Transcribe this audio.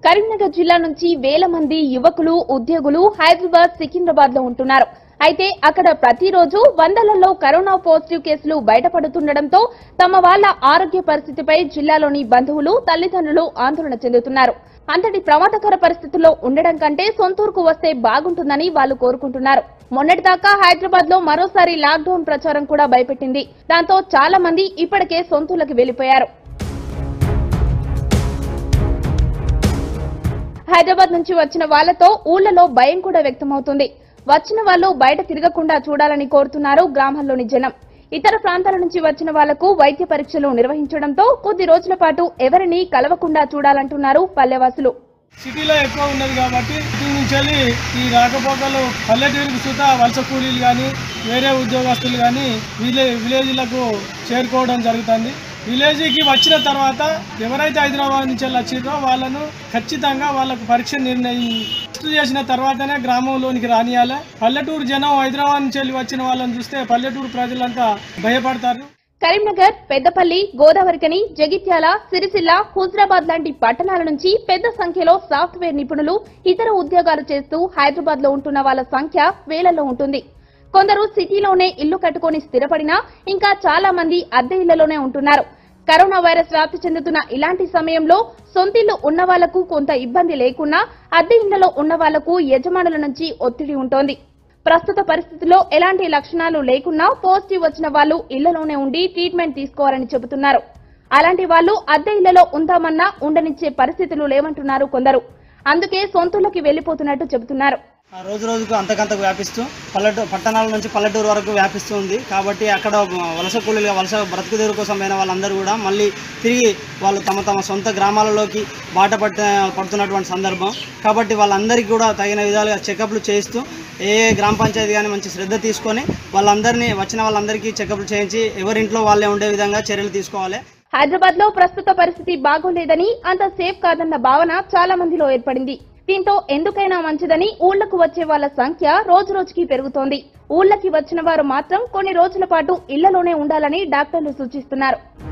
కరీంనగర్ జిల్లా నుంచి వేల మంది యువకులు ఉద్యోగులు హైదరాబాద్ సికింద్రాబాద్ లో ఉంటున్నారు అయితే అక్కడ ప్రతిరోజు వందలలో కరోనా పాజిటివ్ కేసులు బయటపడుతుండటంతో తమ వాళ్ల ఆరోగ్య పరిస్థితిపై జిల్లాలోని బంధువులు తల్లిదండ్రులు ఆందోళన చెందుతున్నారు అంతటి ప్రమాదకర పరిస్థితుల్లో ఉండడం కంటే సొంతూరుకు వస్తే బాగుంటుందని వాళ్ళు కోరుకుంటున్నారు మొన్నటిదాకా హైదరాబాద్ లో మరోసారి లాక్డౌన్ ప్రచారం కూడా భయపెట్టింది దాంతో చాలా మంది ఇప్పటికే సొంతూర్లకు వెళ్లిపోయారు హైదరాబాద్ నుంచి వచ్చిన వాళ్లతో ఊళ్లలో భయం కూడా వ్యక్తమవుతుంది వచ్చిన వాళ్ళు బయట తిరగకుండా చూడాలని కోరుతున్నారు గ్రామాల్లోని జనం ఇతర ప్రాంతాల నుంచి వచ్చిన వాళ్లకు వైద్య పరీక్షలు నిర్వహించడంతో కొద్ది రోజుల పాటు ఎవరిని కలవకుండా చూడాలంటున్నారు పల్లెవాసులు సిటీలో ఎక్కువ ఉన్నది కాబట్టి సిటీ నుంచి వెళ్ళి ఈ రాకపోకలు పల్లెటూరికి సుత వలస కూలీలు కానీ వేరే ఉద్యోగస్తులు కానీ విలే విలేజ్లకు చేరుకోవడం జరుగుతుంది విలేజ్కి వచ్చిన తర్వాత ఎవరైతే హైదరాబాద్ నుంచి వెళ్ళి వచ్చిరో వాళ్ళను ఖచ్చితంగా వాళ్ళకు పరీక్ష నిర్ణయం టెస్ట్ చేసిన తర్వాతనే గ్రామంలోనికి రానియాలి పల్లెటూరు జనం హైదరాబాద్ నుంచి వెళ్ళి వచ్చిన వాళ్ళని చూస్తే పల్లెటూరు ప్రజలంతా భయపడతారు కరీంనగర్ పెద్దపల్లి గోదావరికని జగిత్యాల సిరిసిల్ల హుజరాబాద్ లాంటి పట్టణాల నుంచి పెద్ద సంఖ్యలో సాఫ్ట్వేర్ నిపుణులు ఇతర ఉద్యోగాలు చేస్తూ హైదరాబాద్ లో ఉంటున్న వాళ్ళ సంఖ్య వేలలో ఉంటుంది కొందరు సిటీలోనే ఇల్లు కట్టుకొని స్థిరపడినా ఇంకా చాలా మంది అద్దె ఇళ్లలోనే ఉంటున్నారు కరోనా వైరస్ వ్యాప్తి చెందుతున్న ఇలాంటి సమయంలో సొంతిల్లు ఉన్న వాళ్లకు కొంత ఇబ్బంది లేకున్నా అద్దె ఇళ్లలో ఉన్న వాళ్లకు యజమానుల నుంచి ఒత్తిడి ఉంటోంది ప్రస్తుత పరిస్థితుల్లో ఎలాంటి లక్షణాలు లేకున్నా పాజిటివ్ వచ్చిన వాళ్ళు ఇళ్లలోనే ఉండి ట్రీట్మెంట్ తీసుకోవాలని చెబుతున్నారు అలాంటి వాళ్ళు అద్దె ఇళ్లలో ఉందామన్నా ఉండనిచ్చే పరిస్థితులు లేవంటున్నారు కొందరు అందుకే సొంతూళ్ళకి వెళ్లిపోతున్నట్టు చెబుతున్నారు ఆ రోజు రోజుకు అంతకంతకు వ్యాపిస్తూ పల్లెటూరు పట్టణాల నుంచి పల్లెటూరు వరకు వ్యాపిస్తుంది కాబట్టి అక్కడ వలస కూలీలుగా వలస బ్రతుకుదేరు కోసం అయిన వాళ్ళందరూ కూడా మళ్ళీ తిరిగి వాళ్ళు తమ తమ సొంత గ్రామాలలోకి బాట పట్ట పడుతున్నటువంటి సందర్భం కాబట్టి వాళ్ళందరికీ కూడా తగిన విధాలుగా చెకప్లు చేయిస్తూ ఏ ఏ గ్రామ పంచాయతీ కానీ మంచి శ్రద్ధ తీసుకొని వాళ్ళందరినీ వచ్చిన వాళ్ళందరికీ చెకప్లు చేయించి ఎవరింట్లో వాళ్ళే ఉండే విధంగా చర్యలు తీసుకోవాలి హైదరాబాద్ లో ప్రస్తుత పరిస్థితి బాగోలేదని అంత సేఫ్ కాదన్న భావన చాలా మందిలో ఏర్పడింది దీంతో ఎందుకైనా మంచిదని ఊళ్లకు వచ్చే వాళ్ళ సంఖ్య రోజు రోజుకి పెరుగుతోంది ఊళ్లకి వచ్చిన వారు మాత్రం కొన్ని రోజుల పాటు ఇళ్లలోనే ఉండాలని డాక్టర్లు సూచిస్తున్నారు